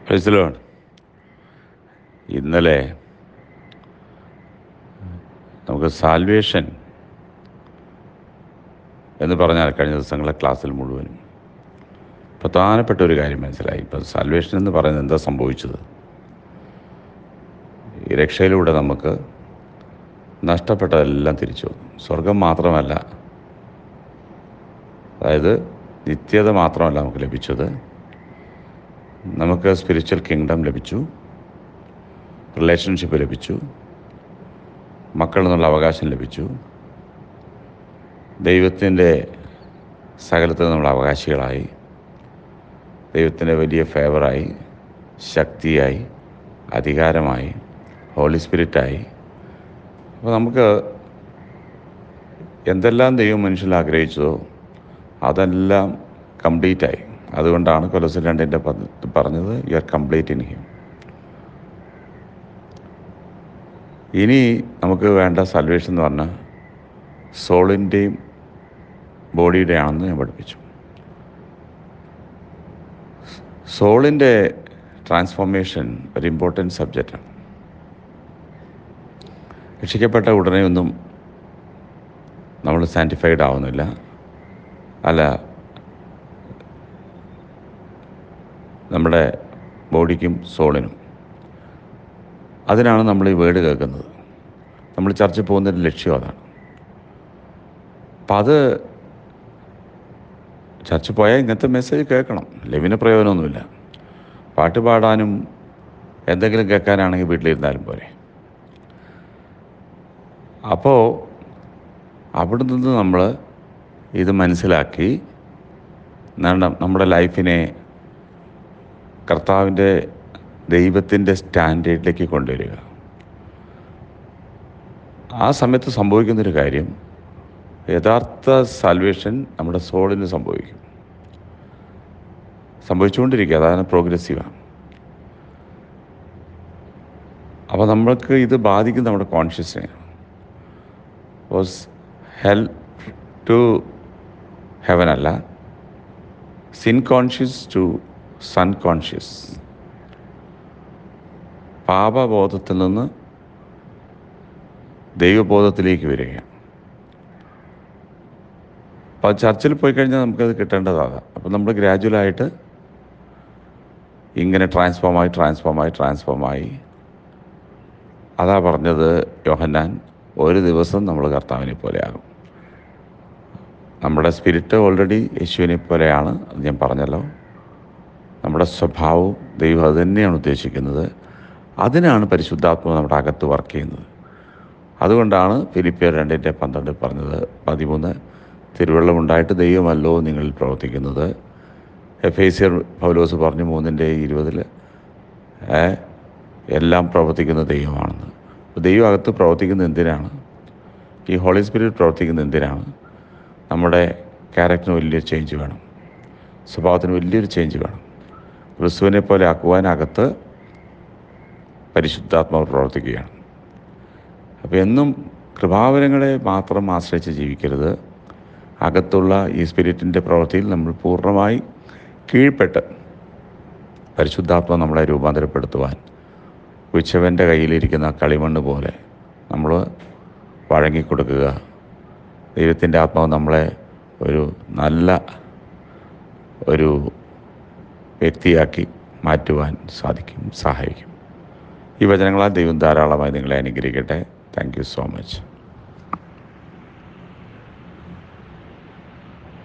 പ്രൈസലോൺ ഇന്നലെ നമുക്ക് സാൽവേഷൻ എന്ന് പറഞ്ഞാൽ കഴിഞ്ഞ ദിവസങ്ങളെ ക്ലാസ്സിൽ മുഴുവനും പ്രധാനപ്പെട്ട ഒരു കാര്യം മനസ്സിലായി ഇപ്പം സാൽവേഷൻ എന്ന് പറയുന്നത് എന്താ സംഭവിച്ചത് ഈ രക്ഷയിലൂടെ നമുക്ക് നഷ്ടപ്പെട്ടതെല്ലാം തിരിച്ചു വന്നു സ്വർഗം മാത്രമല്ല അതായത് നിത്യത മാത്രമല്ല നമുക്ക് ലഭിച്ചത് നമുക്ക് സ്പിരിച്വൽ കിങ്ഡം ലഭിച്ചു റിലേഷൻഷിപ്പ് ലഭിച്ചു മക്കളിൽ നിന്നുള്ള അവകാശം ലഭിച്ചു ദൈവത്തിൻ്റെ സകലത്തിൽ നമ്മൾ അവകാശികളായി ദൈവത്തിൻ്റെ വലിയ ഫേവറായി ശക്തിയായി അധികാരമായി ഹോളി സ്പിരിറ്റായി അപ്പോൾ നമുക്ക് എന്തെല്ലാം ദൈവം മനുഷ്യനിൽ ആഗ്രഹിച്ചതോ അതെല്ലാം കംപ്ലീറ്റായി അതുകൊണ്ടാണ് കൊലസിൽ രണ്ടിൻ്റെ പറഞ്ഞത് you are complete in him ഇനി നമുക്ക് വേണ്ട സൽവേഷൻ എന്ന് പറഞ്ഞാൽ സോളിൻ്റെയും ബോഡിയുടെ ആണെന്ന് ഞാൻ പഠിപ്പിച്ചു സോളിൻ്റെ ട്രാൻസ്ഫോർമേഷൻ ഒരു ഇമ്പോർട്ടൻറ്റ് സബ്ജക്റ്റാണ് രക്ഷിക്കപ്പെട്ട ഉടനെ ഒന്നും നമ്മൾ സാൻറ്റിഫൈഡ് ആവുന്നില്ല അല്ല നമ്മുടെ ബോഡിക്കും സോളിനും അതിനാണ് നമ്മൾ ഈ വേർഡ് കേൾക്കുന്നത് നമ്മൾ ചർച്ച പോകുന്നതിൻ്റെ ലക്ഷ്യം അതാണ് അപ്പം അത് ചർച്ച പോയാൽ ഇങ്ങനത്തെ മെസ്സേജ് കേൾക്കണം ലെവിന് പ്രയോജനമൊന്നുമില്ല പാട്ട് പാടാനും എന്തെങ്കിലും കേൾക്കാനാണെങ്കിൽ വീട്ടിലിരുന്നാലും പോരെ അപ്പോൾ അവിടെ നിന്ന് നമ്മൾ ഇത് മനസ്സിലാക്കി നമ്മുടെ ലൈഫിനെ കർത്താവിൻ്റെ ദൈവത്തിൻ്റെ സ്റ്റാൻഡേർഡിലേക്ക് കൊണ്ടുവരിക ആ സമയത്ത് സംഭവിക്കുന്നൊരു കാര്യം യഥാർത്ഥ സാൽവേഷൻ നമ്മുടെ സോളിന് സംഭവിക്കും സംഭവിച്ചുകൊണ്ടിരിക്കുക അതാണ് പ്രോഗ്രസീവാണ് അപ്പോൾ നമ്മൾക്ക് ഇത് ബാധിക്കും നമ്മുടെ കോൺഷ്യസിനെ വാസ് ഹെൽ ടു ഹെവൻ അല്ല sin conscious to son conscious പാപബോധത്തിൽ നിന്ന് ദൈവബോധത്തിലേക്ക് വരികയാണ് അപ്പോൾ ചർച്ചിൽ പോയി കഴിഞ്ഞാൽ നമുക്കത് കിട്ടേണ്ടതാണ് അപ്പോൾ നമ്മൾ ഗ്രാജുവലായിട്ട് ഇങ്ങനെ ട്രാൻസ്ഫോമായി ട്രാൻസ്ഫോമായി ട്രാൻസ്ഫോമായി അതാ പറഞ്ഞത് യോഹന്നാൻ ഒരു ദിവസം നമ്മൾ കർത്താവിനെ പോലെയാകും നമ്മുടെ സ്പിരിറ്റ് ഓൾറെഡി യേശുവിനെ പോലെയാണ് അത് ഞാൻ പറഞ്ഞല്ലോ നമ്മുടെ സ്വഭാവവും ദൈവം അത് തന്നെയാണ് ഉദ്ദേശിക്കുന്നത് അതിനാണ് പരിശുദ്ധാത്മാവ് നമ്മുടെ അകത്ത് വർക്ക് ചെയ്യുന്നത് അതുകൊണ്ടാണ് ഫിലിപ്പിയർ രണ്ടിൻ്റെ പന്ത്രണ്ട് പറഞ്ഞത് പതിമൂന്ന് തിരുവള്ളമുണ്ടായിട്ട് ദൈവമല്ലോ നിങ്ങളിൽ പ്രവർത്തിക്കുന്നത് എഫ് ഐ സിയർ പൗലോസ് പറഞ്ഞു മൂന്നിൻ്റെ ഇരുപതിൽ എല്ലാം പ്രവർത്തിക്കുന്ന ദൈവമാണെന്ന് അപ്പോൾ ദൈവം അകത്ത് പ്രവർത്തിക്കുന്ന എന്തിനാണ് ഈ ഹോളി സ്പിരിറ്റ് പ്രവർത്തിക്കുന്ന എന്തിനാണ് നമ്മുടെ ക്യാരക്ടറിന് വലിയൊരു ചേഞ്ച് വേണം സ്വഭാവത്തിന് വലിയൊരു ചേഞ്ച് വേണം ക്രിസ്തുവിനെ പോലെ ആക്കുവാൻ അകത്ത് പരിശുദ്ധാത്മാവ് പ്രവർത്തിക്കുകയാണ് അപ്പോൾ എന്നും കൃപാവരങ്ങളെ മാത്രം ആശ്രയിച്ച് ജീവിക്കരുത് അകത്തുള്ള ഈ സ്പിരിറ്റിൻ്റെ പ്രവൃത്തിയിൽ നമ്മൾ പൂർണ്ണമായി കീഴ്പ്പെട്ട് പരിശുദ്ധാത്മ നമ്മളെ രൂപാന്തരപ്പെടുത്തുവാൻ ഉച്ചവൻ്റെ കയ്യിലിരിക്കുന്ന കളിമണ്ണ് പോലെ നമ്മൾ വഴങ്ങിക്കൊടുക്കുക ദൈവത്തിൻ്റെ ആത്മാവ് നമ്മളെ ഒരു നല്ല ഒരു വ്യക്തിയാക്കി മാറ്റുവാൻ സാധിക്കും സഹായിക്കും ഈ വചനങ്ങളാൽ ദൈവം ധാരാളമായി നിങ്ങളെ അനുഗ്രഹിക്കട്ടെ താങ്ക് യു സോ മച്ച്